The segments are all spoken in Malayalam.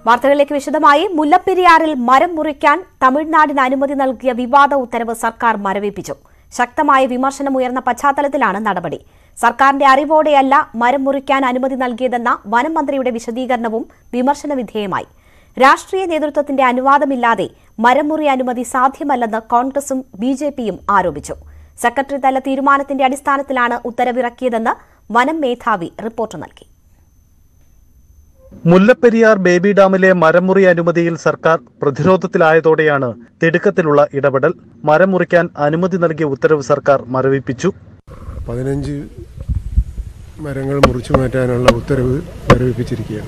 വാർത്തകളിലേക്ക് വിശദമായി മുല്ലപ്പെരിയാറിൽ മരം മുറിക്കാൻ തമിഴ്നാടിന് അനുമതി നൽകിയ വിവാദ ഉത്തരവ് സർക്കാർ മരവിപ്പിച്ചു ശക്തമായ വിമർശനമുയർന്ന പശ്ചാത്തലത്തിലാണ് നടപടി സർക്കാരിന്റെ അറിവോടെയല്ല മരം മുറിക്കാൻ അനുമതി നൽകിയതെന്ന വനം മന്ത്രിയുടെ വിശദീകരണവും വിമർശന വിധേയമായി രാഷ്ട്രീയ നേതൃത്വത്തിന്റെ അനുവാദമില്ലാതെ മരം മുറി അനുമതി സാധ്യമല്ലെന്ന് കോൺഗ്രസും ബി ജെ പിയും ആരോപിച്ചു സെക്രട്ടറി തല തീരുമാനത്തിന്റെ അടിസ്ഥാനത്തിലാണ് ഉത്തരവിറക്കിയതെന്ന് വനം മേധാവി റിപ്പോർട്ട് നൽകി മുല്ലപ്പെരിയാർ ബേബി ഡാമിലെ മരമുറി അനുമതിയിൽ സർക്കാർ പ്രതിരോധത്തിലായതോടെയാണ് തിടുക്കത്തിലുള്ള ഇടപെടൽ മരം മുറിക്കാൻ അനുമതി നൽകിയ ഉത്തരവ് സർക്കാർ മരവിപ്പിച്ചു പതിനഞ്ച് മരങ്ങൾ മുറിച്ചു മാറ്റാനുള്ള ഉത്തരവ് മരവിപ്പിച്ചിരിക്കുകയാണ്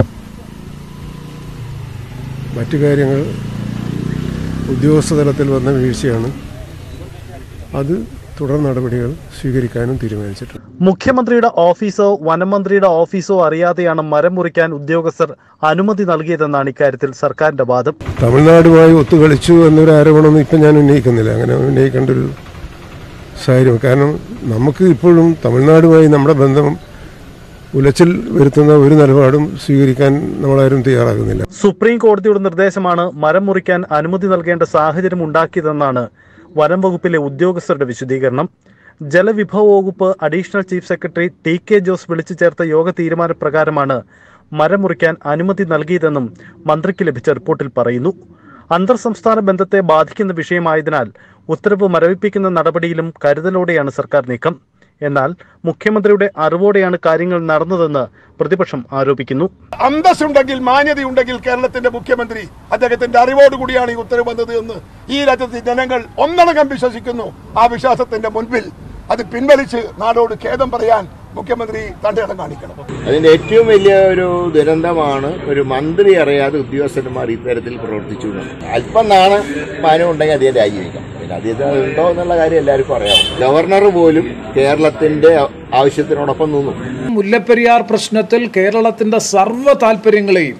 മറ്റു കാര്യങ്ങൾ ഉദ്യോഗസ്ഥ തലത്തിൽ വന്ന വീഴ്ചയാണ് അത് തുടർ നടപടികൾ സ്വീകരിക്കാനും തീരുമാനിച്ചിട്ടുണ്ട് മുഖ്യമന്ത്രിയുടെ ഓഫീസോ വനമന്ത്രിയുടെ ഓഫീസോ അറിയാതെയാണ് മരം മുറിക്കാൻ ഉദ്യോഗസ്ഥർ അനുമതി നൽകിയതെന്നാണ് ഇക്കാര്യത്തിൽ സർക്കാരിന്റെ വാദം തമിഴ്നാടുമായി ഒത്തുകളിച്ചു എന്നൊരു ആരോപണമൊന്നും ഇപ്പം ഞാൻ ഉന്നയിക്കുന്നില്ല അങ്ങനെ ഉന്നയിക്കേണ്ട ഒരു സാഹചര്യം കാരണം നമുക്ക് ഇപ്പോഴും തമിഴ്നാടുമായി നമ്മുടെ ബന്ധം ഉലച്ചിൽ വരുത്തുന്ന ഒരു നിലപാടും സ്വീകരിക്കാൻ നമ്മളാരും തയ്യാറാകുന്നില്ല സുപ്രീം കോടതിയുടെ നിർദ്ദേശമാണ് മരം മുറിക്കാൻ അനുമതി നൽകേണ്ട സാഹചര്യം ഉണ്ടാക്കിയതെന്നാണ് വനം വകുപ്പിലെ ഉദ്യോഗസ്ഥരുടെ വിശദീകരണം ജലവിഭവ വകുപ്പ് additional chief secretary T K Jose വിളിച്ചു ചേർത്ത യോഗ തീരുമാനപ്രകാരമാണ് മരം മുറിക്കാൻ അനുമതി നൽകിയതെന്നും മന്ത്രിക്ക് ലഭിച്ച റിപ്പോർട്ടിൽ പറയുന്നു അന്തർ സംസ്ഥാന ബന്ധത്തെ ബാധിക്കുന്ന വിഷയമായതിനാൽ ഉത്തരവ് മരവിപ്പിക്കുന്ന നടപടിയിലും കരുതലോടെയാണ് സർക്കാർ നീക്കം എന്നാൽ മുഖ്യമന്ത്രിയുടെ അറിവോടെയാണ് കാര്യങ്ങൾ നടന്നതെന്ന് പ്രതിപക്ഷം ആരോപിക്കുന്നു അന്തസ്സുണ്ടെങ്കിൽ മാന്യതയുണ്ടെങ്കിൽ കേരളത്തിന്റെ മുഖ്യമന്ത്രി അദ്ദേഹത്തിന്റെ അറിവോടുകൂടിയാണ് ഈ ഉത്തരവ് വന്നത് എന്ന് ഈ രാജ്യത്തെ ജനങ്ങൾ ഒന്നടങ്കം വിശ്വസിക്കുന്നു ആ വിശ്വാസത്തിന്റെ മുൻപിൽ അത് പിൻവലിച്ച് നാടോട് ഖേദം പറയാൻ മുഖ്യമന്ത്രി തന്റെ കാണിക്കണം അതിന്റെ ഏറ്റവും വലിയ ഒരു ദുരന്തമാണ് ഒരു മന്ത്രി അറിയാതെ ഉദ്യോഗസ്ഥന്മാർ ഇത്തരത്തിൽ പ്രവർത്തിച്ചു എന്നുള്ളത്. അല്പം നാണ് മാനം ഉണ്ടെങ്കിൽ അദ്ദേഹം രാജിവെക്കാം പിന്നെ അദ്ദേഹത്തിന് ഉണ്ടോ എന്നുള്ള കാര്യം എല്ലാവർക്കും അറിയാം ഗവർണർ പോലും കേരളത്തിന്റെ ആവശ്യത്തിനോടൊപ്പം നിന്നു മുല്ലപ്പെരിയാർ പ്രശ്നത്തിൽ കേരളത്തിന്റെ സർവ്വ താല്പര്യങ്ങളെയും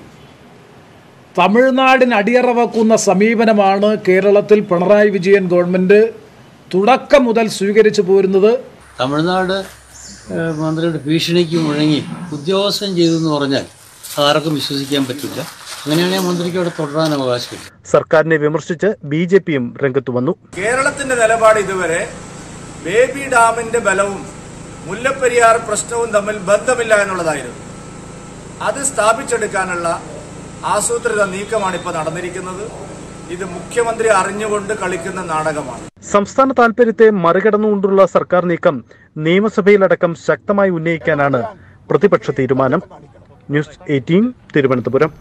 തമിഴ്നാടിന് അടിയറ വെക്കുന്ന സമീപനമാണ് കേരളത്തിൽ പിണറായി വിജയൻ ഗവൺമെന്റ് തുടക്കം മുതൽ സ്വീകരിച്ചു പോരുന്നത് തമിഴ്നാട് ഏഹ്, മന്ത്രിയുടെ ഭീഷണിക്ക് മുഴങ്ങി ഉദ്യോഗസ്ഥൻ ചെയ്തു എന്ന് പറഞ്ഞാൽ ആർക്കും വിശ്വസിക്കാൻ പറ്റില്ല അങ്ങനെയാണെങ്കിൽ മന്ത്രിക്ക് അവിടെ തുടരാൻ അവകാശമില്ല സർക്കാരിനെ വിമർശിച്ച് ബി ജെ പിയും രംഗത്തു വന്നു കേരളത്തിന്റെ നിലപാട് ഇതുവരെ ബേബി ഡാമിന്റെ ബലവും മുല്ലപ്പെരിയാർ പ്രശ്നവും തമ്മിൽ ബന്ധമില്ല എന്നുള്ളതായിരുന്നു അത് സ്ഥാപിച്ചെടുക്കാനുള്ള ആസൂത്രിത നീക്കമാണ് ഇപ്പോൾ നടന്നിരിക്കുന്നത് ഇത് മുഖ്യമന്ത്രി അറിഞ്ഞുകൊണ്ട് കളിക്കുന്ന നാടകമാണ് സംസ്ഥാന താൽപര്യത്തെ മറികടന്നുകൊണ്ടുള്ള സർക്കാർ നീക്കം നിയമസഭയിലടക്കം ശക്തമായി ഉന്നയിക്കാനാണ് പ്രതിപക്ഷ തീരുമാനം ന്യൂസ് എയ്റ്റീൻ തിരുവനന്തപുരം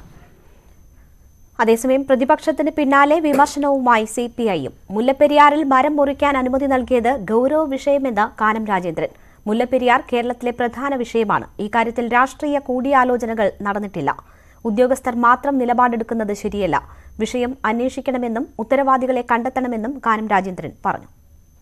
അതേസമയം പ്രതിപക്ഷത്തിന് പിന്നാലെ വിമർശനവുമായി സി പി ഐയും മുല്ലപ്പെരിയാറിൽ മരം മുറിക്കാൻ അനുമതി നൽകിയത് ഗൌരവ വിഷയമെന്ന് കാനം രാജേന്ദ്രൻ മുല്ലപ്പെരിയാർ കേരളത്തിലെ പ്രധാന വിഷയമാണ് ഇക്കാര്യത്തിൽ രാഷ്ട്രീയ കൂടിയാലോചനകൾ നടന്നിട്ടില്ല ഉദ്യോഗസ്ഥർ മാത്രം നിലപാടെടുക്കുന്നത് ശരിയല്ല വിഷയം അന്വേഷിക്കണമെന്നും ഉത്തരവാദികളെ കണ്ടെത്തണമെന്നും കാനം രാജേന്ദ്രൻ പറഞ്ഞു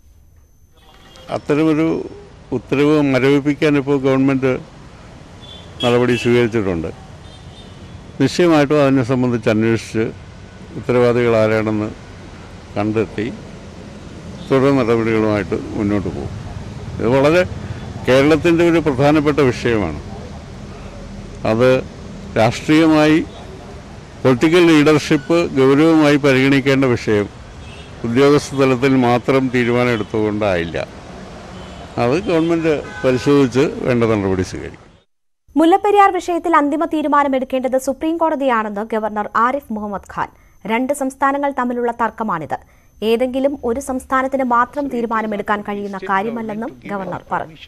അത്തരമൊരു ഉത്തരവ് മരവിപ്പിക്കാൻ ഇപ്പോൾ ഗവൺമെൻറ് നടപടി സ്വീകരിച്ചിട്ടുണ്ട് നിശ്ചയമായിട്ടും അതിനെ സംബന്ധിച്ച് അന്വേഷിച്ച് ഉത്തരവാദികൾ ആരാണെന്ന് കണ്ടെത്തി തുടർ നടപടികളുമായിട്ട് മുന്നോട്ട് പോകും ഇത് വളരെ കേരളത്തിൻ്റെ ഒരു പ്രധാനപ്പെട്ട വിഷയമാണ് അത് രാഷ്ട്രീയമായി പൊളിറ്റിക്കൽ ലീഡർഷിപ്പ് ഗൗരവമായി പരിഗണിക്കേണ്ട വിഷയം ഉദ്യോഗസ്ഥ തലത്തിൽ മാത്രം തീരുമാനം എടുത്തുകൊണ്ടായില്ല അത് ഗവൺമെൻറ് പരിശോധിച്ച് വേണ്ട നടപടി സ്വീകരിക്കും മുല്ലപ്പെരിയാർ വിഷയത്തിൽ അന്തിമ തീരുമാനമെടുക്കേണ്ടത് സുപ്രീം കോടതിയാണെന്ന് ഗവർണർ ആരിഫ് മുഹമ്മദ് ഖാൻ രണ്ട് സംസ്ഥാനങ്ങൾ തമ്മിലുള്ള തർക്കമാണിത് ഏതെങ്കിലും ഒരു സംസ്ഥാനത്തിന് മാത്രം തീരുമാനമെടുക്കാൻ കഴിയുന്ന കാര്യമല്ലെന്നും ഗവർണർ പറഞ്ഞു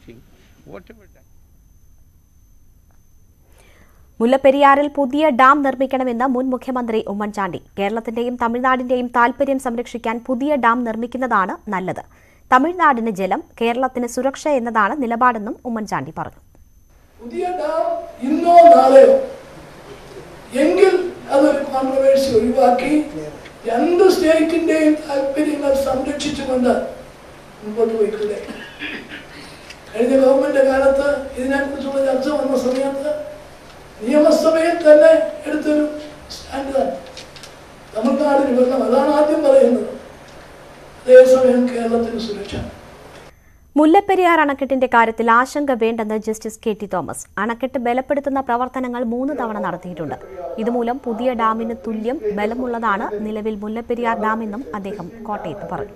മുല്ലപ്പെരിയാറിൽ പുതിയ ഡാം നിർമ്മിക്കണമെന്ന് മുൻ മുഖ്യമന്ത്രി ഉമ്മൻചാണ്ടി കേരളത്തിന്റെയും തമിഴ്നാടിന്റെയും താൽപര്യം സംരക്ഷിക്കാൻ പുതിയ ഡാം നിർമ്മിക്കുന്നതാണ് നല്ലത് തമിഴ്നാടിന് ജലം കേരളത്തിന് സുരക്ഷ എന്നതാണ് നിലപാടെന്നും ഉമ്മൻചാണ്ടി പറഞ്ഞു പുതിയ ഡാം ഇന്നോ നാളെയോ എങ്കിൽ അതൊരു കോൺട്രവേഴ്സി ഒഴിവാക്കി രണ്ട് സ്റ്റേറ്റിന്റെയും താല്പര്യങ്ങൾ സംരക്ഷിച്ചുകൊണ്ട് മുമ്പോട്ട് പോയിക്കൂടെ കഴിഞ്ഞ ഗവൺമെന്റ് കാലത്ത് ഇതിനെക്കുറിച്ചുള്ള ചർച്ച വന്ന സമയത്ത് നിയമസഭയിൽ തന്നെ എടുത്തൊരു സ്റ്റാൻഡ് തമിഴ്നാടിന് വെള്ളം അതാണ് ആദ്യം പറയുന്നത് അതേസമയം കേരളത്തിന് സുരക്ഷ മുല്ലപ്പെരിയാർ അണക്കെട്ടിന്റെ കാര്യത്തിൽ ആശങ്ക വേണ്ടെന്ന് ജസ്റ്റിസ് കെ ടി തോമസ് അണക്കെട്ട് ബലപ്പെടുത്തുന്ന പ്രവർത്തനങ്ങൾ മൂന്ന് തവണ നടത്തിയിട്ടുണ്ട് ഇതുമൂലം പുതിയ ഡാമിന് തുല്യം ബലമുള്ളതാണ് നിലവിൽ മുല്ലപ്പെരിയാർ ഡാമെന്നും അദ്ദേഹം കോട്ടയത്ത് പറഞ്ഞു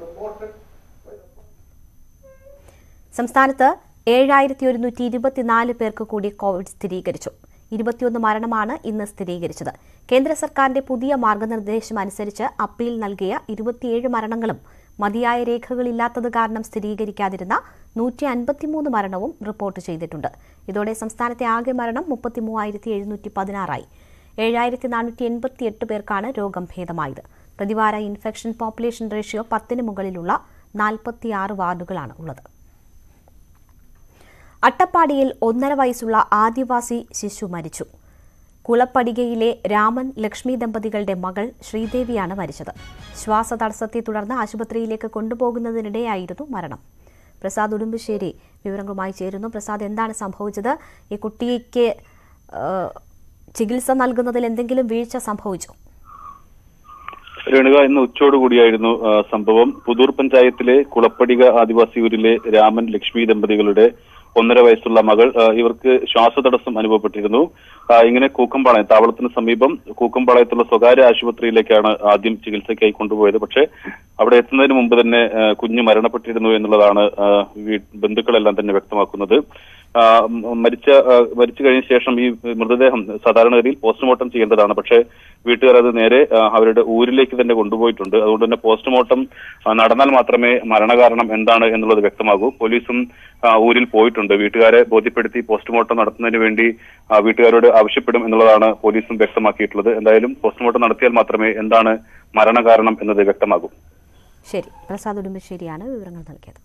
സംസ്ഥാനത്ത് ഏഴായിരത്തി ഒരുന്നൂറ്റി ഇരുപത്തിനാല് പേർക്ക് കൂടി കോവിഡ് സ്ഥിരീകരിച്ചു ഇരുപത്തിയൊന്ന് മരണമാണ് ഇന്ന് സ്ഥിരീകരിച്ചത് കേന്ദ്ര സർക്കാരിന്റെ പുതിയ മാർഗനിർദ്ദേശം അനുസരിച്ച് അപ്പീൽ നൽകിയ ഇരുപത്തിയേഴ് മരണങ്ങളും മതിയായ രേഖകളില്ലാത്തത് കാരണം സ്ഥിരീകരിക്കാതിരുന്ന നൂറ്റി അൻപത്തിമൂന്ന് മരണവും റിപ്പോർട്ട് ചെയ്തിട്ടുണ്ട് ഇതോടെ സംസ്ഥാനത്തെ ആകെ മരണം മുപ്പത്തിമൂവായിരത്തി എഴുന്നൂറ്റി പതിനാറായി ഏഴായിരത്തി നാനൂറ്റി എൺപത്തിയെട്ട് പേർക്കാണ് രോഗം ഭേദമായത് പ്രതിവാര ഇൻഫെക്ഷൻ പോപ്പുലേഷൻ റേഷ്യോ പത്തിന് മുകളിലുള്ള നാൽപ്പത്തിയാറ് വാർഡുകളാണ് ഉള്ളത് അട്ടപ്പാടിയിൽ ഒന്നര വയസ്സുള്ള ആദിവാസി ശിശു മരിച്ചു കുളപ്പടികയിലെ രാമൻ ലക്ഷ്മി ദമ്പതികളുടെ മകൾ ശ്രീദേവിയാണ് മരിച്ചത് ശ്വാസതടസ്സത്തെ തുടർന്ന് ആശുപത്രിയിലേക്ക് കൊണ്ടുപോകുന്നതിനിടെയായിരുന്നു മരണം പ്രസാദ് ഉടുമ്പശ്ശേരി വിവരങ്ങളുമായി ചേരുന്നു പ്രസാദ് എന്താണ് സംഭവിച്ചത് ഈ കുട്ടിക്ക് ആ, ചികിത്സ നൽകുന്നതിൽ എന്തെങ്കിലും വീഴ്ച സംഭവിച്ചോ രേണുക ഇന്ന് ഉച്ചയോടുകൂടിയായിരുന്നു ആ, സംഭവം പുതൂർ പഞ്ചായത്തിലെ കുളപ്പടിക ആദിവാസിയൂരിലെ രാമൻ ലക്ഷ്മി ദമ്പതികളുടെ ഒന്നര വയസ്സുള്ള മകൾ ആ, ഇവർക്ക് ശ്വാസതടസ്സം അനുഭവപ്പെട്ടിരുന്നു ആ, ഇങ്ങനെ കൂക്കമ്പാളയം താവളത്തിന് സമീപം കൂക്കമ്പാളയത്തുള്ള സ്വകാര്യ ആശുപത്രിയിലേക്കാണ് ആദ്യം ചികിത്സയ്ക്കായി കൊണ്ടുപോയത് പക്ഷേ അവിടെ എത്തുന്നതിന് മുമ്പ് തന്നെ ആ, കുഞ്ഞ് മരണപ്പെട്ടിരുന്നു എന്നുള്ളതാണ് ആ, വീ- ബന്ധുക്കളെല്ലാം തന്നെ വ്യക്തമാക്കുന്നത് ആ, മ- മരിച്ച ആ, മരിച്ചു കഴിഞ്ഞ ശേഷം ഈ മൃതദേഹം സാധാരണഗതിയിൽ പോസ്റ്റ്മോർട്ടം ചെയ്യേണ്ടതാണ് പക്ഷേ വീട്ടുകാർ അത് നേരെ ആ, അവരുടെ ഊരിലേക്ക് തന്നെ കൊണ്ടുപോയിട്ടുണ്ട് അതുകൊണ്ട് തന്നെ പോസ്റ്റ്മോർട്ടം ആ, നടന്നാൽ മാത്രമേ മരണകാരണം എന്താണ് എന്നുള്ളത് വ്യക്തമാകൂ പോലീസും ആ, ഊരിൽ പോയിട്ടുണ്ട് വീട്ടുകാരെ ബോധ്യപ്പെടുത്തി പോസ്റ്റ്മോർട്ടം നടത്തുന്നതിന് വേണ്ടി ആ, വീട്ടുകാരോട് ആവശ്യപ്പെടും എന്നുള്ളതാണ് പോലീസും വ്യക്തമാക്കിയിട്ടുള്ളത് എന്തായാലും പോസ്റ്റ്മോർട്ടം നടത്തിയാൽ മാത്രമേ എന്താണ് മരണകാരണം എന്നത് വ്യക്തമാകൂ ശരി പ്രസാദ് ഉടുമ്പശ്ശേരിയാണ് വിവരങ്ങൾ നൽകിയത്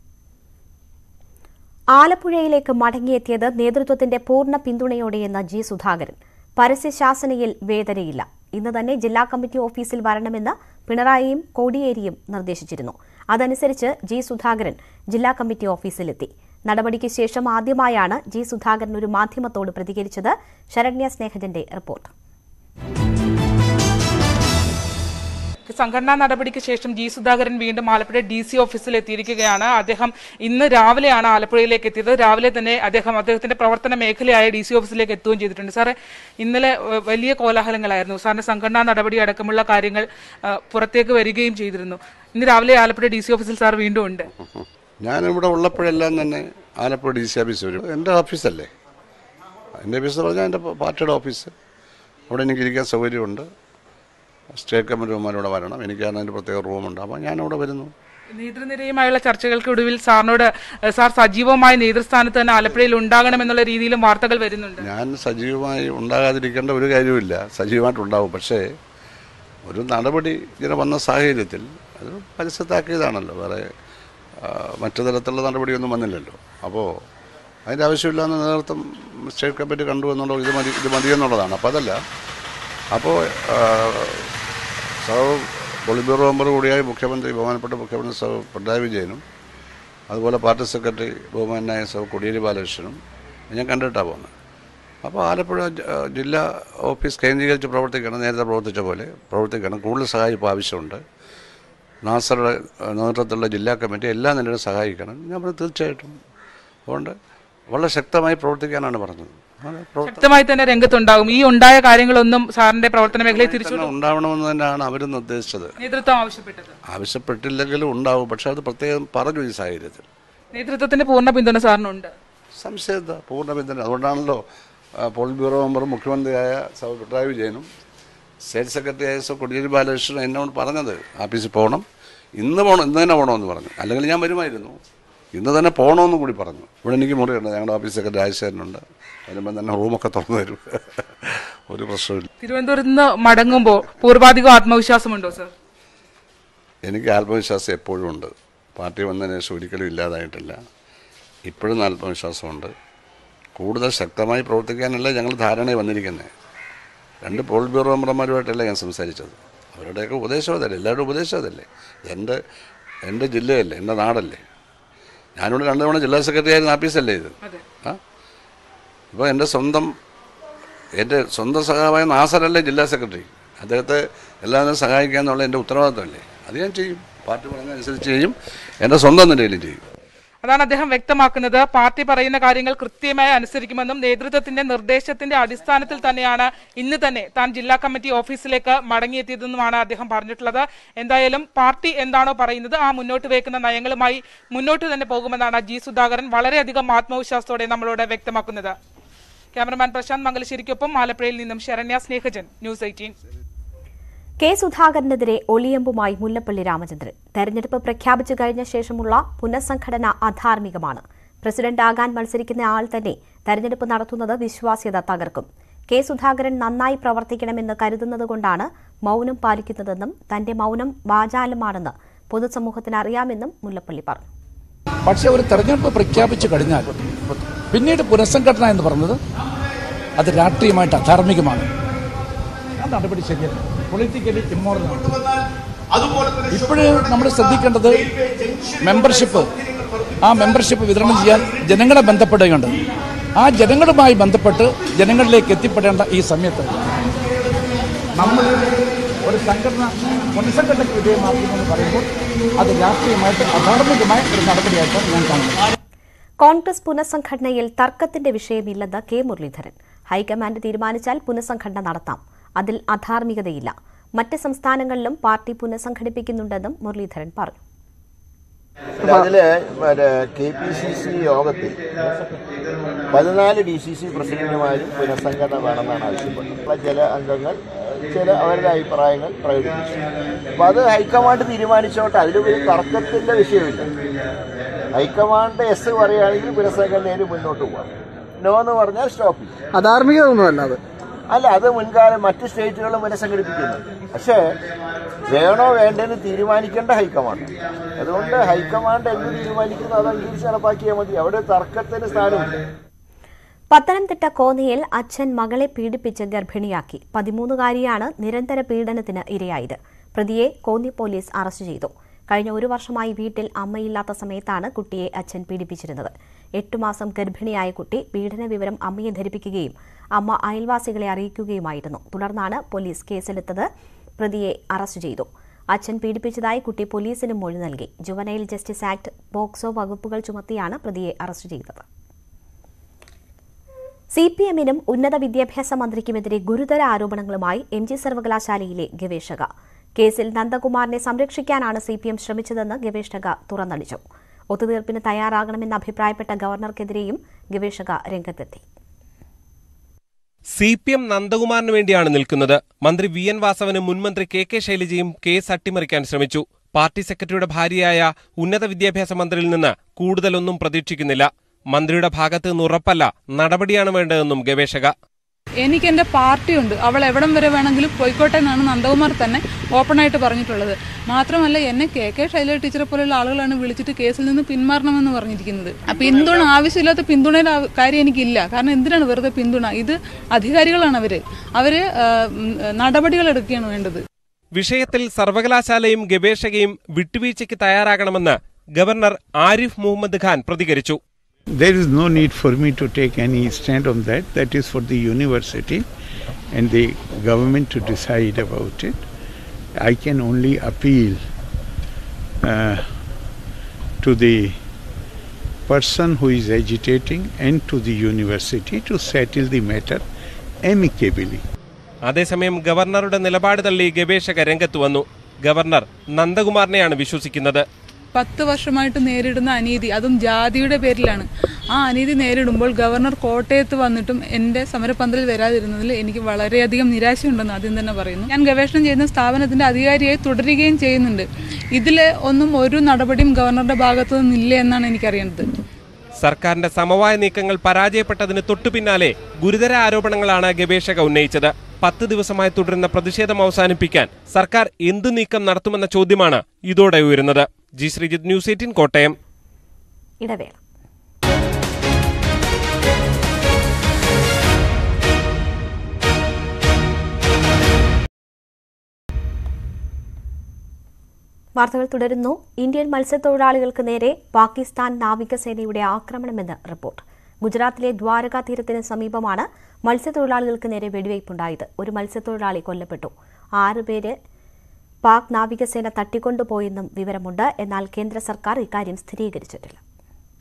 ആലപ്പുഴയിലേക്ക് മടങ്ങിയെത്തിയത് നേതൃത്വത്തിന്റെ പൂർണ്ണ പിന്തുണയോടെയെന്ന് ജി സുധാകരൻ പരസ്യശാസനയിൽ വേദനയില്ല ഇന്ന് തന്നെ ജില്ലാ കമ്മിറ്റി ഓഫീസിൽ വരണമെന്ന് പിണറായിയും കോടിയേരിയും നിർദ്ദേശിച്ചിരുന്നു അതനുസരിച്ച് ജി സുധാകരൻ ജില്ലാ കമ്മിറ്റി ഓഫീസിലെത്തി നടപടിക്ക് ശേഷം ആദ്യമായാണ് ജി സുധാകരൻ ഒരു മാധ്യമത്തോട് പ്രതികരിച്ചത് ശരണ്യ സ്നേഹജന്റെ റിപ്പോർട്ട് സംഘടനാ നടപടിക്ക് ശേഷം ജി സുധാകരൻ വീണ്ടും ആലപ്പുഴ ഡി സി ഓഫീസിൽ എത്തിയിരിക്കുകയാണ് അദ്ദേഹം ഇന്ന് രാവിലെയാണ് ആലപ്പുഴയിലേക്ക് എത്തിയത് രാവിലെ തന്നെ അദ്ദേഹം അദ്ദേഹത്തിന്റെ പ്രവർത്തന മേഖലയായ ഡി സി ഓഫീസിലേക്ക് എത്തുകയും ചെയ്തിട്ടുണ്ട് സാറേ ഇന്നലെ ഏഹ്, വലിയ കോലാഹലങ്ങളായിരുന്നു സാറിന്റെ സംഘടനാ നടപടി അടക്കമുള്ള കാര്യങ്ങൾ ഏഹ്, പുറത്തേക്ക് വരികയും ചെയ്തിരുന്നു ഇന്ന് രാവിലെ ആലപ്പുഴ ഡി സി ഓഫീസിൽ സാർ വീണ്ടും ഉണ്ട് ഞാനിവിടെ ഉള്ളപ്പോഴെല്ലാം തന്നെ ആലപ്പുഴ ഡി സി ഓഫീസ് വരും എൻ്റെ ഓഫീസല്ലേ എൻ്റെ ഓഫീസ് എന്ന് പറഞ്ഞാൽ എൻ്റെ പാർട്ടിയുടെ ഓഫീസ് അവിടെ എനിക്ക് ഇരിക്കാൻ സൗകര്യമുണ്ട് സ്റ്റേറ്റ് കമ്മിറ്റിമാർ ഇവിടെ വരണം എനിക്കാണ് അതിൻ്റെ പ്രത്യേക റൂമുണ്ട് അപ്പോൾ ഞാനവിടെ വരുന്നു നേതൃനിരയുമായുള്ള ചർച്ചകൾക്കൊടുവിൽ സാറിനോട് ഏഹ്, സാർ സജീവമായ നേതൃസ്ഥാനത്ത് തന്നെ ആലപ്പുഴയിൽ ഉണ്ടാകണമെന്നുള്ള രീതിയിലും വാർത്തകൾ വരുന്നുണ്ട് ഞാൻ സജീവമായി ഉണ്ടാകാതിരിക്കേണ്ട ഒരു കാര്യവുമില്ല സജീവമായിട്ടുണ്ടാവും പക്ഷേ ഒരു നടപടി ഇങ്ങനെ വന്ന സാഹചര്യത്തിൽ അത് പരസ്യത്താക്കിയതാണല്ലോ വേറെ ആ, മറ്റു തരത്തിലുള്ള നടപടിയൊന്നും വന്നില്ലല്ലോ അപ്പോൾ അതിൻ്റെ ആവശ്യമില്ലാന്ന് നേതൃത്വം സ്റ്റേറ്റ് കമ്മിറ്റി കണ്ടു എന്നുള്ളത് ഇത് മതി ഇത് മതിയെന്നുള്ളതാണ് അപ്പോൾ അതല്ല അപ്പോൾ സൗ പൊളിറ്റ് ബ്യൂറോ മെമ്പർ കൂടിയായ മുഖ്യമന്ത്രി ബഹുമാനപ്പെട്ട മുഖ്യമന്ത്രി സൗ പിണറായി വിജയനും അതുപോലെ പാർട്ടി സെക്രട്ടറി ബഹുമാനായ സൗ കൊടിയേരി ബാലകൃഷ്ണനും ഞാൻ കണ്ടിട്ടാണ് പോകുന്നത് അപ്പോൾ ആലപ്പുഴ ജ- ആ, ജില്ലാ ഓഫീസ് കേന്ദ്രീകരിച്ച് പ്രവർത്തിക്കണം നേരത്തെ പ്രവർത്തിച്ച പോലെ പ്രവർത്തിക്കണം കൂടുതൽ സഹായം ഇപ്പോൾ ആവശ്യമുണ്ട് നാസറുടെ ആ, നേതൃത്വത്തിലുള്ള ജില്ലാ കമ്മിറ്റി എല്ലാ നിലയിലും സഹായിക്കണം ഞാൻ പറഞ്ഞു തീർച്ചയായിട്ടും അതുകൊണ്ട് വളരെ ശക്തമായി പ്രവർത്തിക്കാനാണ് പറഞ്ഞത് അങ്ങനെ പ്രവർത്ത- ശക്തമായി തന്നെ രംഗത്തുണ്ടാകും ഈ ഉണ്ടായ കാര്യങ്ങളൊന്നും സാറിന്റെ പ്രവർത്തന മേഖലയിൽ തിരിച്ചു തന്നെ ഉണ്ടാവണമെന്ന് തന്നെയാണ് അവർ നിർദ്ദേശിച്ചത് നേതൃത്വം ആവശ്യപ്പെട്ടത് ആവശ്യപ്പെട്ടില്ലെങ്കിലും ഉണ്ടാവും പക്ഷെ അത് പ്രത്യേകം പറഞ്ഞു ഈ സാഹചര്യത്തിൽ നേതൃത്വത്തിന്റെ പൂർണ്ണ പിന്തുണ സാറിനുണ്ട് സംശയത പൂർണ്ണ പിന്തുണ അതുകൊണ്ടാണല്ലോ ആ, പോളിറ്റ് ബ്യൂറോ മെമ്പറും മുഖ്യമന്ത്രിയായ സൗ പിണറായി വിജയനും സ്റ്റേറ്റ് സെക്രട്ടറിയായ സൗ കൊടിയേരി ബാലകൃഷ്ണൻ എന്നോട് പറഞ്ഞത് ആഫീസിൽ പോകണം ഇന്ന് പോകണം ഇന്ന് തന്നെ പോകണമെന്ന് പറഞ്ഞു അല്ലെങ്കിൽ ഞാൻ വരുമായിരുന്നു ഇന്ന് തന്നെ പോകണമെന്ന് കൂടി പറഞ്ഞു ഇവിടെ എനിക്ക് മുറിയുണ്ട് ഞങ്ങളുടെ ഓഫീസ് സെക്രട്ടറി രാജശേഖരനുണ്ട് വരുമ്പം തന്നെ റൂമൊക്കെ തുറന്നു തരും ഒരു പ്രശ്നമില്ല തിരുവനന്തപുരത്ത് നിന്ന് മടങ്ങുമ്പോൾ പൂർവാധികം ആത്മവിശ്വാസമുണ്ടോ സർ എനിക്ക് ആത്മവിശ്വാസം എപ്പോഴും ഉണ്ട് പാർട്ടി വന്നതിന് ശേഷം ഒരിക്കലും ഇല്ലാതായിട്ടില്ല ഇപ്പോഴും ആത്മവിശ്വാസമുണ്ട് കൂടുതൽ ശക്തമായി പ്രവർത്തിക്കാനല്ല ഞങ്ങൾ ധാരണയിൽ വന്നിരിക്കുന്നത് രണ്ട് പോളിറ്റ് ബ്യൂറോ മെമ്പർമാരുമായിട്ടല്ല ഞാൻ സംസാരിച്ചത് അവരുടെയൊക്കെ ഉപദേശം അതല്ലേ എല്ലാവരുടെ ഉപദേശം അതല്ലേ എൻ്റെ എൻ്റെ ജില്ലയല്ലേ എൻ്റെ നാടല്ലേ ഞാനിവിടെ രണ്ട് തവണ ജില്ലാ സെക്രട്ടറി ആയിരുന്ന ആഫീസല്ലേ ഇത് ആ ഇപ്പോൾ എൻ്റെ സ്വന്തം എൻ്റെ സ്വന്തം സഹാവായ നാസറല്ലേ ജില്ലാ സെക്രട്ടറി അദ്ദേഹത്തെ എല്ലാവരും സഹായിക്കുക എന്നുള്ള എൻ്റെ ഉത്തരവാദിത്തമല്ലേ അത് ഞാൻ ചെയ്യും പാർട്ടി പറഞ്ഞതനുസരിച്ച് ചെയ്യും എൻ്റെ സ്വന്തം നിലയിലും ചെയ്യും അതാണ് അദ്ദേഹം വ്യക്തമാക്കുന്നത് പാർട്ടി പറയുന്ന കാര്യങ്ങൾ കൃത്യമായി അനുസരിക്കുമെന്നും നേതൃത്വത്തിന്റെ നിർദ്ദേശത്തിന്റെ അടിസ്ഥാനത്തിൽ തന്നെയാണ് ഇന്ന് തന്നെ താൻ ജില്ലാ കമ്മിറ്റി ഓഫീസിലേക്ക് മടങ്ങിയെത്തിയതെന്നുമാണ് അദ്ദേഹം പറഞ്ഞിട്ടുള്ളത് എന്തായാലും പാർട്ടി എന്താണോ പറയുന്നത് ആ മുന്നോട്ട് വയ്ക്കുന്ന നയങ്ങളുമായി മുന്നോട്ട് തന്നെ പോകുമെന്നാണ് ജി സുധാകരൻ വളരെയധികം ആത്മവിശ്വാസത്തോടെ നമ്മളോട് വ്യക്തമാക്കുന്നത് ക്യാമറമാൻ പ്രശാന്ത് മംഗലശ്ശേരിക്കൊപ്പം ആലപ്പുഴയിൽ നിന്നും Saranya Snehajan news eighteen K സുധാകരനെതിരെ ഒളിയമ്പുമായി മുല്ലപ്പള്ളി രാമചന്ദ്രൻ തെരഞ്ഞെടുപ്പ് പ്രഖ്യാപിച്ചു കഴിഞ്ഞ ശേഷമുള്ള പുനഃസംഘടന അധാർമികമാണ് പ്രസിഡന്റ് ആകാൻ മത്സരിക്കുന്ന ആൾ തന്നെ തെരഞ്ഞെടുപ്പ് നടത്തുന്നത് വിശ്വാസ്യത തകർക്കും കെ സുധാകരൻ നന്നായി പ്രവർത്തിക്കണമെന്ന് കരുതുന്നതുകൊണ്ടാണ് മൗനം പാലിക്കുന്നതെന്നും തന്റെ മൗനം വാചാലമാണെന്ന് പൊതുസമൂഹത്തിന് അറിയാമെന്നും മുല്ലപ്പള്ളി പറഞ്ഞു പക്ഷേ ഒരു തെരഞ്ഞെടുപ്പ് പ്രഖ്യാപിച്ചു കഴിഞ്ഞാൽ പിന്നീട് പുനഃസംഘടന എന്ന് പറഞ്ഞത് അത് രാഷ്ട്രീയമായിട്ട് അധാർമികമാണ് ആ നടപടി ശരിയല്ല പൊളിറ്റിക്കലി ഇമ്മോറലാണ് ഇപ്പോഴ് നമ്മൾ ശ്രദ്ധിക്കേണ്ടത് മെമ്പർഷിപ്പ് ആ മെമ്പർഷിപ്പ് വിതരണം ചെയ്യാൻ ജനങ്ങളെ ബന്ധപ്പെടുകയുണ്ട് ആ ജനങ്ങളുമായി ബന്ധപ്പെട്ട് ജനങ്ങളിലേക്ക് എത്തിപ്പെടേണ്ട ഈ സമയത്ത് നമ്മൾ ഒരു സംഘടന പുനഃസംഘടനയ്ക്ക് വിധേയമാക്കുമെന്ന് പറയുമ്പോൾ അത് രാഷ്ട്രീയമായിട്ട് അധാർമികമായ ഒരു നടപടിയായിട്ട് ഞാൻ കാണുന്നു കോൺഗ്രസ് പുനഃസംഘടനയിൽ തർക്കത്തിന്റെ വിഷയമില്ലെന്ന് കെ മുരളീധരൻ ഹൈക്കമാൻഡ് തീരുമാനിച്ചാൽ പുനഃസംഘടന നടത്താം അതിൽ അധാർമികതയില്ല മറ്റ് സംസ്ഥാനങ്ങളിലും പാർട്ടി പുനഃസംഘടിപ്പിക്കുന്നുണ്ടെന്നും മുരളീധരൻ പറഞ്ഞു അല്ല, അതില് മറ്റേ കെ പി സി സി യോഗത്തിൽ പതിനാല് ഡി സി സി പ്രസിഡന്റുമാരും പുനഃസംഘടന വേണമെന്നാണ് ആവശ്യപ്പെട്ടത് ചില അംഗങ്ങൾ ഏഹ്, ചില അവരുടെ അഭിപ്രായങ്ങൾ പ്രകടിപ്പിച്ചു അപ്പൊ അത് ഹൈക്കമാൻഡ് തീരുമാനിച്ചോട്ടെ അതിൽ ഒരു തർക്കത്തിന്റെ വിഷയമില്ല ഹൈക്കമാൻഡ് എസ് പറയുകയാണെങ്കിൽ പുനഃസംഘടനയിൽ മുന്നോട്ട് പോകാം നോ എന്ന് പറഞ്ഞാൽ സ്റ്റോപ്പ് ചെയ്യും അധാർമികത ഒന്നുമല്ല അത് അല്ല അത് മുൻകാലം മറ്റ് സ്റ്റേറ്റുകളും പുനഃസംഘടിപ്പിക്കുന്നുണ്ട് പക്ഷേ വേണോ വേണ്ടെന്ന് തീരുമാനിക്കേണ്ട ഹൈക്കമാൻഡ് അതുകൊണ്ട് ഹൈക്കമാൻഡ് എന്ത് തീരുമാനിക്കുന്നു അതനുസരിച്ച് നടപ്പാക്കിയാൽ മതി അവിടെ തർക്കത്തിന് സ്ഥാനമില്ല പത്തനംതിട്ട കോന്നിയിൽ അച്ഛൻ മകളെ പീഡിപ്പിച്ച് ഗർഭിണിയാക്കി പതിമൂന്നുകാരിയാണ് നിരന്തര പീഡനത്തിന് ഇരയായത് പ്രതിയെ കോന്നി പോലീസ് അറസ്റ്റ് ചെയ്തു കഴിഞ്ഞ ഒരു വർഷമായി വീട്ടിൽ അമ്മയില്ലാത്ത സമയത്താണ് കുട്ടിയെ അച്ഛൻ പീഡിപ്പിച്ചിരുന്നത് എട്ടു മാസം ഗർഭിണിയായ കുട്ടി പീഡന വിവരം അമ്മയെ ധരിപ്പിക്കുകയും അമ്മ അയൽവാസികളെ അറിയിക്കുകയുമായിരുന്നു തുടർന്നാണ് പോലീസ് കേസെടുത്തത് പ്രതിയെ അറസ്റ്റ് ചെയ്തു അച്ഛൻ പീഡിപ്പിച്ചതായി കുട്ടി പോലീസിന് മൊഴി നൽകി ജുവനൈൽ ജസ്റ്റിസ് ആക്ട് പോക്സോ വകുപ്പുകൾ ചുമത്തിയാണ് പ്രതിയെ അറസ്റ്റ് ചെയ്തത് സി പി എമ്മിനും ഉന്നത വിദ്യാഭ്യാസ മന്ത്രിക്കുമെതിരെ ഗുരുതര ആരോപണങ്ങളുമായി എം ജി സർവകലാശാലയിലെ ഗവേഷക കേസിൽ നന്ദകുമാറിനെ സംരക്ഷിക്കാനാണ് സി പി എം ശ്രമിച്ചതെന്ന് ഗവേഷക തുറന്നടിച്ചു ഒത്തുതീർപ്പിന് തയ്യാറാകണമെന്ന് അഭിപ്രായപ്പെട്ട ഗവർണർക്കെതിരെയും ഗവേഷക രംഗത്തെത്തി സി പി എം നന്ദകുമാറിന് വേണ്ടിയാണ് നിൽക്കുന്നത് മന്ത്രി വി എൻ വാസവനും മുൻമന്ത്രി കെ കെ ശൈലജയും കേസ് അട്ടിമറിക്കാൻ ശ്രമിച്ചു പാർട്ടി സെക്രട്ടറിയുടെ ഭാര്യയായ ഉന്നത വിദ്യാഭ്യാസ മന്ത്രിയിൽ നിന്ന് കൂടുതലൊന്നും പ്രതീക്ഷിക്കുന്നില്ല മന്ത്രിയുടെ ഭാഗത്ത് നിന്ന് ഉറപ്പല്ല നടപടിയാണ് വേണ്ടതെന്നും ഗവേഷക എനിക്ക് എൻ്റെ പാർട്ടിയുണ്ട് അവൾ എവിടം വരെ വേണമെങ്കിലും പോയിക്കോട്ടെ എന്നാണ് നന്ദകുമാർ തന്നെ ഓപ്പണായിട്ട് പറഞ്ഞിട്ടുള്ളത് മാത്രമല്ല എന്നെ കെ കെ ശൈല ടീച്ചറെ പോലെയുള്ള ആളുകളാണ് വിളിച്ചിട്ട് കേസിൽ നിന്ന് പിന്മാറണമെന്ന് പറഞ്ഞിരിക്കുന്നത് ആ പിന്തുണ ആവശ്യമില്ലാത്ത പിന്തുണയുടെ ആവ- കാര്യം എനിക്കില്ല കാരണം എന്തിനാണ് വെറുതെ പിന്തുണ ഇത് അധികാരികളാണ് അവര് അവര് ആ, ഉം, നടപടികൾ എടുക്കുകയാണ് വേണ്ടത് വിഷയത്തിൽ സർവകലാശാലയും ഗവേഷകയും വിട്ടുവീഴ്ചയ്ക്ക് തയ്യാറാകണമെന്ന് ഗവർണർ ആരിഫ് മുഹമ്മദ് ഖാൻ പ്രതികരിച്ചു There is no need for me to take any stand on that. That is for the university and the government to decide about it. I can only appeal uh, to the person who is agitating and to the university to settle the matter amicably. അതേസമയം ഗവർണറുടെ നിലപാട് തള്ളി ഗവേഷക രംഗത്ത് വന്നു ഗവർണർ നന്ദകുമാറിനെയാണ് വിശ്വസിക്കുന്നത് പത്ത് വർഷമായിട്ട് നേരിടുന്ന അനീതി അതും ജാതിയുടെ പേരിലാണ് ആ അനീതി നേരിടുമ്പോൾ ഗവർണർ കോട്ടയത്ത് വന്നിട്ടും എൻ്റെ സമരപന്തലിൽ വരാതിരുന്നതിൽ എനിക്ക് വളരെയധികം നിരാശയുണ്ടെന്ന് ആദ്യം തന്നെ പറയുന്നു ഞാൻ ഗവേഷണം ചെയ്യുന്ന സ്ഥാപനത്തിൻ്റെ അധികാരിയായി തുടരുകയും ചെയ്യുന്നുണ്ട് ഇതിൽ ഒന്നും ഒരു നടപടിയും ഗവർണറുടെ ഭാഗത്തു നിന്നില്ല എന്നാണ് എനിക്കറിയേണ്ടത് സർക്കാരിന്റെ സമവായ നീക്കങ്ങൾ പരാജയപ്പെട്ടതിന് തൊട്ടു പിന്നാലെ ഗുരുതര ആരോപണങ്ങളാണ് ഗവേഷക ഉന്നയിച്ചത് പത്ത് ദിവസമായി തുടരുന്ന പ്രതിഷേധം അവസാനിപ്പിക്കാൻ സർക്കാർ എന്തു നീക്കം നടത്തുമെന്ന ചോദ്യമാണ് ഇതോടെ ഉയരുന്നത് G Sreejith news eighteen Kottayam ഇടവേള വാർത്തകൾ തുടരുന്നു ഇന്ത്യൻ മത്സ്യത്തൊഴിലാളികൾക്ക് നേരെ പാകിസ്ഥാൻ നാവികസേനയുടെ ആക്രമണമെന്ന് റിപ്പോർട്ട് ഗുജറാത്തിലെ ദ്വാരക തീരത്തിന് സമീപമാണ് മത്സ്യത്തൊഴിലാളികൾക്ക് നേരെ വെടിവയ്പുണ്ടായത് ഒരു മത്സ്യത്തൊഴിലാളി കൊല്ലപ്പെട്ടു ആറുപേര് പാക് നാവികസേന തട്ടിക്കൊണ്ടുപോയെന്നും വിവരമുണ്ട് എന്നാൽ കേന്ദ്ര സർക്കാർ ഇക്കാര്യം സ്ഥിരീകരിച്ചിട്ടില്ല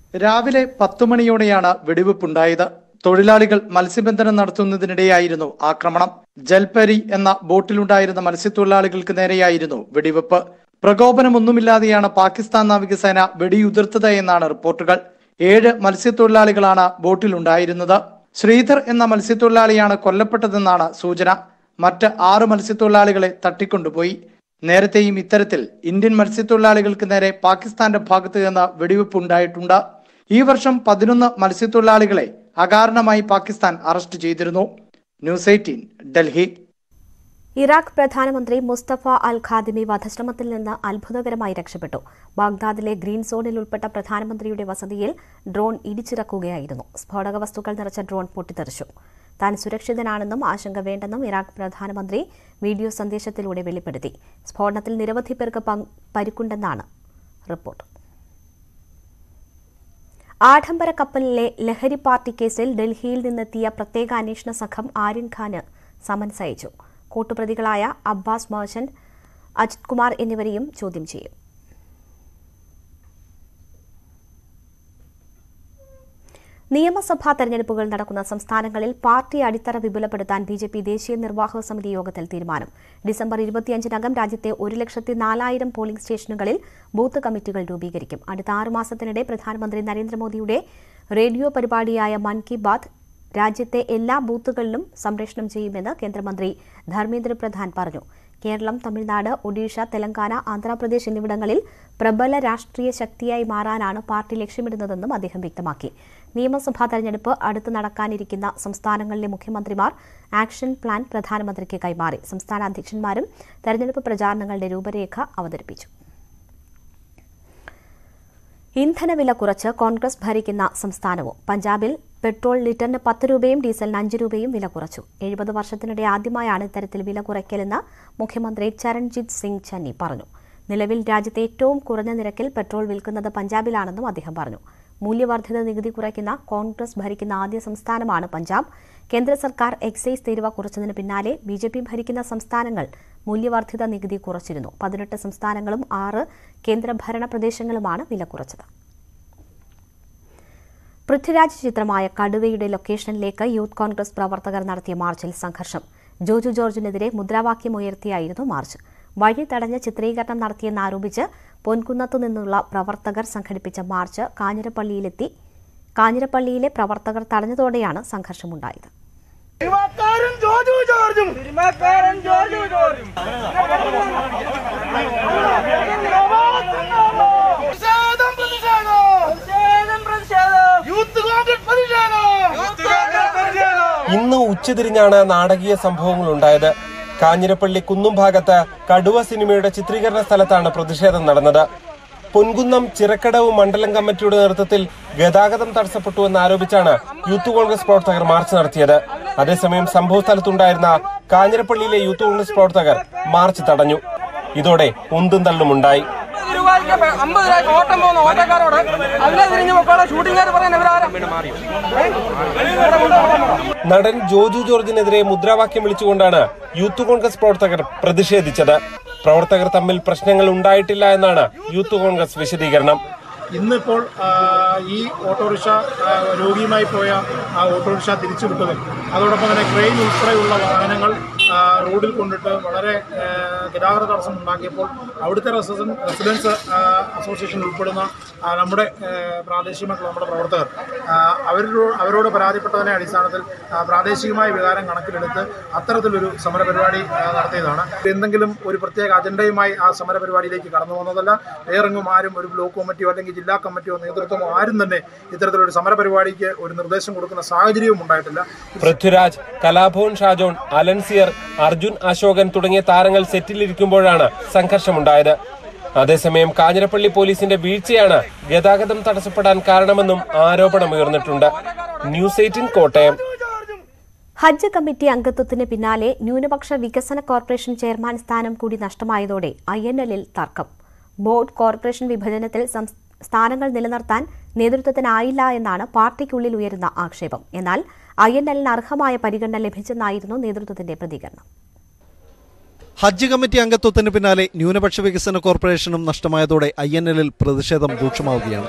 രാവിലെ പത്തു മണിയോടെയാണ് വെടിവെപ്പുണ്ടായത് തൊഴിലാളികൾ മത്സ്യബന്ധനം നടത്തുന്നതിനിടെയായിരുന്നു ആക്രമണം ജൽപരി എന്ന ബോട്ടിലുണ്ടായിരുന്ന മത്സ്യത്തൊഴിലാളികൾക്ക് നേരെയായിരുന്നു വെടിവെപ്പ് പ്രകോപനമൊന്നുമില്ലാതെയാണ് പാകിസ്ഥാൻ നാവികസേന വെടിയുതിർത്തത് എന്നാണ് റിപ്പോർട്ടുകൾ ഏഴ് മത്സ്യത്തൊഴിലാളികളാണ് ബോട്ടിലുണ്ടായിരുന്നത് ശ്രീധർ എന്ന മത്സ്യത്തൊഴിലാളിയാണ് കൊല്ലപ്പെട്ടതെന്നാണ് സൂചന മറ്റ് ആറ് മത്സ്യത്തൊഴിലാളികളെ തട്ടിക്കൊണ്ടുപോയി നേരത്തെയും ഇത്തരത്തിൽ ഇന്ത്യൻ മത്സ്യത്തൊഴിലാളികൾക്ക് നേരെ പാകിസ്ഥാന്റെ ഭാഗത്ത് നിന്ന് വെടിവെപ്പ് ഉണ്ടായിട്ടുണ്ട് ഈ വർഷം പതിനൊന്ന് മത്സ്യത്തൊഴിലാളികളെ അകാരണമായി പാകിസ്ഥാൻ അറസ്റ്റ് ചെയ്തിരുന്നു ന്യൂസ് എയ്റ്റീൻ ഡൽഹി ഇറാഖ് പ്രധാനമന്ത്രി മുസ്തഫ അൽ ഖാദിമി വധശ്രമത്തിൽ നിന്ന് അത്ഭുതകരമായി രക്ഷപ്പെട്ടു ബാഗ്ദാദിലെ ഗ്രീൻ സോണിൽ ഉൾപ്പെട്ട പ്രധാനമന്ത്രിയുടെ വസതിയിൽ ഡ്രോൺ ഇടിച്ചിറക്കുകയായിരുന്നു സ്ഫോടക വസ്തുക്കൾ നിറച്ച ഡ്രോൺ പൊട്ടിത്തെറിച്ചു താൻ സുരക്ഷിതനാണെന്നും ആശങ്ക വേണ്ടെന്നും ഇറാഖ് പ്രധാനമന്ത്രി വീഡിയോ സന്ദേശത്തിലൂടെ വെളിപ്പെടുത്തി സ്ഫോടനത്തിൽ നിരവധി പേർക്ക് പങ്ക് പരിക്കുണ്ടെന്നാണ് റിപ്പോർട്ട് ആഡംബര കപ്പലിലെ ലഹരി പാർട്ടി കേസിൽ ഡൽഹിയിൽ നിന്നെത്തിയ പ്രത്യേക അന്വേഷണ സംഘം ആര്യൻ ഖാന് സമൻസ് അയച്ചു കൂട്ടുപ്രതികളായ അബ്ബാസ് മർച്ചന്റ് അജിത് കുമാർ എന്നിവരെയും ചോദ്യം ചെയ്യും നിയമസഭാ തെരഞ്ഞെടുപ്പുകൾ നടക്കുന്ന സംസ്ഥാനങ്ങളിൽ പാർട്ടി അടിത്തറ വിപുലപ്പെടുത്താൻ ബി ജെ പി ദേശീയ നിർവാഹക സമിതി യോഗത്തിൽ തീരുമാനം ഡിസംബർ ഇരുപത്തിയഞ്ചിനകം രാജ്യത്തെ ഒരു ലക്ഷത്തി നാലായിരം പോളിംഗ് സ്റ്റേഷനുകളിൽ ബൂത്ത് കമ്മിറ്റികൾ രൂപീകരിക്കും അടുത്ത ആറ് മാസത്തിനിടെ പ്രധാനമന്ത്രി നരേന്ദ്രമോദിയുടെ റേഡിയോ പരിപാടിയായ മൻ കി ബാത് രാജ്യത്തെ എല്ലാ ബൂത്തുകളിലും സംപ്രേഷണം ചെയ്യുമെന്ന് കേന്ദ്രമന്ത്രി ധർമ്മേന്ദ്ര പ്രധാൻ പറഞ്ഞു കേരളം തമിഴ്നാട് ഒഡീഷ തെലങ്കാന ആന്ധ്രാപ്രദേശ് എന്നിവിടങ്ങളിൽ പ്രബല രാഷ്ട്രീയ ശക്തിയായി മാറാനാണ് പാർട്ടി ലക്ഷ്യമിടുന്നതെന്നും അദ്ദേഹം വ്യക്തമാക്കി നിയമസഭാ തെരഞ്ഞെടുപ്പ് അടുത്ത് നടക്കാനിരിക്കുന്ന സംസ്ഥാനങ്ങളിലെ മുഖ്യമന്ത്രിമാർ ആക്ഷൻ പ്ലാൻ പ്രധാനമന്ത്രിക്ക് കൈമാറി സംസ്ഥാന അധ്യക്ഷന്മാരും തെരഞ്ഞെടുപ്പ് പ്രചാരണങ്ങളുടെ രൂപരേഖ അവതരിപ്പിച്ചു ഇന്ധനവില കുറച്ച് കോൺഗ്രസ് ഭരിക്കുന്ന സംസ്ഥാനവും പഞ്ചാബിൽ പെട്രോൾ ലിറ്ററിന് പത്ത് രൂപയും ഡീസലിന് അഞ്ച് രൂപയും വില കുറച്ചു എഴുപത് വർഷത്തിനിടെ ആദ്യമായാണ് ഇത്തരത്തിൽ വില കുറയ്ക്കലെന്ന് മുഖ്യമന്ത്രി ചരൺജിത് സിംഗ് ചന്നി പറഞ്ഞു നിലവിൽ രാജ്യത്തെ ഏറ്റവും കുറഞ്ഞ നിരക്കിൽ പെട്രോൾ വിൽക്കുന്നത് പഞ്ചാബിലാണെന്നും അദ്ദേഹം പറഞ്ഞു മൂല്യവർദ്ധിത നികുതി കുറയ്ക്കുന്ന കോൺഗ്രസ് ഭരിക്കുന്ന ആദ്യ സംസ്ഥാനമാണ് പഞ്ചാബ് കേന്ദ്ര സർക്കാർ എക്സൈസ് തീരുവ കുറച്ചതിന് പിന്നാലെ ബി ജെ പി ഭരിക്കുന്ന സംസ്ഥാനങ്ങൾ മൂല്യവർദ്ധിത നികുതി കുറച്ചിരുന്നു പതിനെട്ട് സംസ്ഥാനങ്ങളും ആറ് കേന്ദ്രഭരണ പ്രദേശങ്ങളുമാണ് വില കുറച്ചത് പൃഥ്വിരാജ് ചിത്രമായ കടുവയുടെ ലൊക്കേഷനിലേക്ക് യൂത്ത് കോൺഗ്രസ് പ്രവർത്തകർ നടത്തിയ മാർച്ചിൽ സംഘർഷം ജോജു ജോർജിനെതിരെ മുദ്രാവാക്യമുയർത്തിയായിരുന്നു മാർച്ച് വഴി തടഞ്ഞ് ചിത്രീകരണം നടത്തിയെന്നാരോപിച്ച് പൊൻകുന്നത്തു നിന്നുള്ള പ്രവർത്തകർ സംഘടിപ്പിച്ച മാർച്ച് കാഞ്ഞിരപ്പള്ളിയിലെത്തി കാഞ്ഞിരപ്പള്ളിയിലെ പ്രവർത്തകർ തടഞ്ഞതോടെയാണ് സംഘർഷമുണ്ടായത് ജോർജു ജോർജും ജോർജു ജോർജും പ്രതിഷേധം പ്രതിഷേധം പ്രതിഷേധം യൂത്ത് കോൺഗ്രസ് പ്രതിഷേധം യൂത്ത് കോൺഗ്രസ് പ്രതിഷേധം ഇന്ന് ഉച്ചതിരിഞ്ഞാണ് നാടകീയ സംഭവങ്ങൾ ഉണ്ടായത് കാഞ്ഞിരപ്പള്ളി കുന്നും ഭാഗത്ത് കടുവ സിനിമയുടെ ചിത്രീകരണ സ്ഥലത്താണ് പ്രതിഷേധം നടന്നത് പൊൻകുന്നം ചിറക്കടവ് മണ്ഡലം കമ്മിറ്റിയുടെ നേതൃത്വത്തിൽ ഗതാഗതം തടസ്സപ്പെട്ടുവെന്ന് ആരോപിച്ചാണ് യൂത്ത് കോൺഗ്രസ് പ്രവർത്തകർ മാർച്ച് നടത്തിയത് അതേസമയം സംഭവ സ്ഥലത്തുണ്ടായിരുന്ന കാഞ്ഞിരപ്പള്ളിയിലെ യൂത്ത് കോൺഗ്രസ് പ്രവർത്തകർ മാർച്ച് തടഞ്ഞു ഇതോടെ ഉന്തും തള്ളുമുണ്ടായി രൂപയ്ക്ക് അമ്പത് രൂപ ഓട്ടം പോകുന്ന ഓട്ടക്കാരോട് അതിനെ തിരിഞ്ഞു പൊക്കോളെ ഷൂട്ടിംഗുകാർ പറയാൻ ഇവരാരും നടൻ ജോജു ജോർജിനെതിരെ മുദ്രാവാക്യം വിളിച്ചുകൊണ്ടാണ് യൂത്ത് കോൺഗ്രസ് പ്രവർത്തകർ പ്രതിഷേധിച്ചത് പ്രവർത്തകർ തമ്മിൽ പ്രശ്നങ്ങൾ ഉണ്ടായിട്ടില്ല എന്നാണ് യൂത്ത് കോൺഗ്രസ് വിശദീകരണം ഇന്നിപ്പോൾ ആ, ഈ ഓട്ടോറിക്ഷ ആ, രോഗിയുമായി പോയ ആ ഓട്ടോറിക്ഷ തിരിച്ചുവിട്ടതും അതോടൊപ്പം തന്നെ ക്രെയിൻ ഉൾപ്പെടെയുള്ള വാഹനങ്ങൾ ആ, റോഡിൽ കൊണ്ടിട്ട് വളരെ ആ, ഗതാഗത തടസ്സം ഉണ്ടാക്കിയപ്പോൾ അവിടുത്തെ റെസിഡൻ റെസിഡൻസ് ആ, അസോസിയേഷൻ ഉൾപ്പെടുന്ന ആ, നമ്മുടെ ആ, പ്രാദേശികമായിട്ടുള്ള നമ്മുടെ പ്രവർത്തകർ ആ, അവരോട് അവരോട് പരാതിപ്പെട്ടതിന്റെ അടിസ്ഥാനത്തിൽ ആ, പ്രാദേശികമായ വികാരം കണക്കിലെടുത്ത് അത്തരത്തിലൊരു സമരപരിപാടി ആ, നടത്തിയതാണ് എന്തെങ്കിലും ഒരു പ്രത്യേക അജണ്ടയുമായി ആ സമരപരിപാടിയിലേക്ക് കടന്നു വന്നതല്ല വേറെങ്ങും ആരും ഒരു ബ്ലോക്ക് കമ്മിറ്റിയോ അല്ലെങ്കിൽ ജില്ലാ കമ്മിറ്റിയോ നേതൃത്വമോ ആരും തന്നെ ഇത്തരത്തിലൊരു സമരപരിപാടിക്ക് ഒരു നിർദ്ദേശം കൊടുക്കുന്ന സാഹചര്യവും ഉണ്ടായിട്ടില്ല പൃഥ്വിരാജ് കലാഭവൻ ഷാജോൺ അലൻസിയർ അർജുൻ അശോകൻ തുടങ്ങിയ താരങ്ങൾ സെറ്റിലിരിക്കുമ്പോഴാണ് സംഘർഷമുണ്ടായത് അതേസമയം കാഞ്ഞിരപ്പള്ളി പോലീസിന്റെ വീഴ്ചയാണ് ഗതാഗതം തടസ്സപ്പെടാൻ കാരണമെന്നും ആരോപണമുയർന്നിട്ടുണ്ട് ന്യൂസ് എയ്റ്റീൻ കോട്ടയം ഹജ്ജ് കമ്മിറ്റി അംഗത്വത്തിന് പിന്നാലെ ന്യൂനപക്ഷ വികസന കോർപ്പറേഷൻ ചെയർമാൻ സ്ഥാനം കൂടി നഷ്ടമായതോടെ ഐ എൻ എല്ലിൽ തർക്കം ബോർഡ് കോർപ്പറേഷൻ വിഭജനത്തിൽ സം- സ്ഥാനങ്ങൾ നിലനിർത്താൻ നേതൃത്വത്തിനായില്ല എന്നാണ് പാർട്ടിക്കുള്ളിൽ ഉയരുന്ന ആക്ഷേപം എന്നാൽ ഐ എൻ എല്ലിന് അർഹമായ പരിഗണന ലഭിച്ചെന്നായിരുന്നു നേതൃത്വത്തിന്റെ പ്രതികരണം ഹജ്ജ് കമ്മിറ്റി അംഗത്വത്തിന് പിന്നാലെ ന്യൂനപക്ഷ വികസന കോർപ്പറേഷനും നഷ്ടമായതോടെ ഐ എൻ എല്ലിൽ പ്രതിഷേധം രൂക്ഷമാവുകയാണ്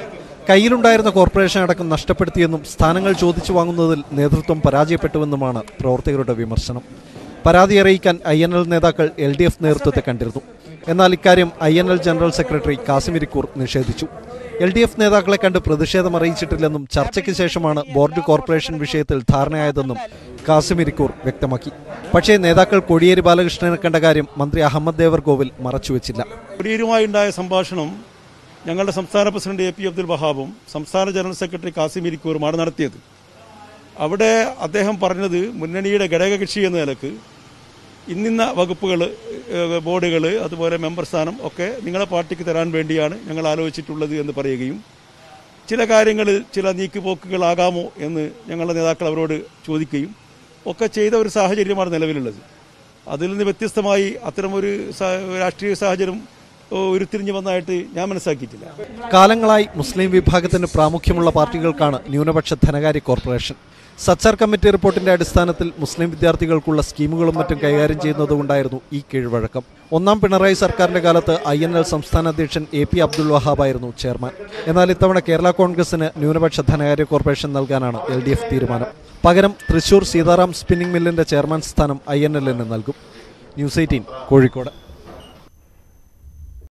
കയ്യിലുണ്ടായിരുന്ന കോർപ്പറേഷൻ അടക്കം നഷ്ടപ്പെടുത്തിയെന്നും സ്ഥാനങ്ങൾ ചോദിച്ചു വാങ്ങുന്നതിൽ നേതൃത്വം പരാജയപ്പെട്ടുവെന്നുമാണ് പ്രവർത്തകരുടെ വിമർശനം പരാതി അറിയിക്കാൻ ഐ എൻ എൽ നേതാക്കൾ എൽ ഡി എഫ് നേതൃത്വത്തെ കണ്ടിരുന്നു എന്നാൽ ഇക്കാര്യം I N L general secretary Kasim Irikkur നിഷേധിച്ചു എൽ ഡി എഫ് നേതാക്കളെ കണ്ട് പ്രതിഷേധം അറിയിച്ചിട്ടില്ലെന്നും ചർച്ചയ്ക്ക് ശേഷമാണ് ബോർഡ് കോർപ്പറേഷൻ വിഷയത്തിൽ ധാരണയായതെന്നും കാസിമിരിക്കൂർ വ്യക്തമാക്കി പക്ഷേ നേതാക്കൾ കോടിയേരി ബാലകൃഷ്ണനെ കണ്ട കാര്യം മന്ത്രി അഹമ്മദ് ദേവർകോവിൽ മറച്ചുവെച്ചില്ല കൊടിയേരുമായുണ്ടായ സംഭാഷണം ഞങ്ങളുടെ സംസ്ഥാന പ്രസിഡന്റ് എ പി അബ്ദുൽ വഹാബും സംസ്ഥാന ജനറൽ സെക്രട്ടറി കാസിം ഇരിക്കൂറുമാണ് നടത്തിയത് അവിടെ അദ്ദേഹം പറഞ്ഞത് മുന്നണിയുടെ ഘടകകക്ഷി എന്ന നിലക്ക് ഇന്നിന്ന വകുപ്പുകൾ ബോർഡുകൾ അതുപോലെ മെമ്പർ സ്ഥാനം ഒക്കെ നിങ്ങളെ പാർട്ടിക്ക് തരാൻ വേണ്ടിയാണ് ഞങ്ങൾ ആലോചിച്ചിട്ടുള്ളത് എന്ന് പറയുകയും ചില കാര്യങ്ങളിൽ ചില നീക്കുപോക്കുകളാകാമോ എന്ന് ഞങ്ങളുടെ നേതാക്കൾ അവരോട് ചോദിക്കുകയും ഒക്കെ ചെയ്ത ഒരു സാഹചര്യമാണ് നിലവിലുള്ളത് അതിൽ നിന്ന് വ്യത്യസ്തമായി അത്തരമൊരു സാ- രാഷ്ട്രീയ സാഹചര്യം ഓ, ഉരുത്തിരിഞ്ഞു വന്നതായിട്ട് ഞാൻ മനസ്സിലാക്കിയിട്ടില്ല കാലങ്ങളായി മുസ്ലിം വിഭാഗത്തിന് പ്രാമുഖ്യമുള്ള പാർട്ടികൾക്കാണ് ന്യൂനപക്ഷ ധനകാര്യ കോർപ്പറേഷൻ സച്ചാർ കമ്മിറ്റി റിപ്പോർട്ടിന്റെ അടിസ്ഥാനത്തിൽ മുസ്ലിം വിദ്യാർത്ഥികൾക്കുള്ള സ്കീമുകളും മറ്റും കൈകാര്യം ചെയ്യുന്നതുകൊണ്ടായിരുന്നു ഈ കീഴ്വഴക്കം ഒന്നാം പിണറായി സർക്കാരിന്റെ കാലത്ത് ഐ എൻ എൽ സംസ്ഥാന അധ്യക്ഷൻ എ പി അബ്ദുൽ വഹാബായിരുന്നു ചെയർമാൻ എന്നാൽ ഇത്തവണ കേരള കോൺഗ്രസിന് ന്യൂനപക്ഷ ധനകാര്യ കോർപ്പറേഷൻ നൽകാനാണ് എൽ ഡി എഫ് തീരുമാനം പകരം തൃശൂർ സീതാറാം സ്പിന്നിംഗ് മില്ലിന്റെ ചെയർമാൻ സ്ഥാനം ഐ എൻ എല്ലിന് നൽകും ന്യൂസ് എയ്റ്റീൻ കോഴിക്കോട്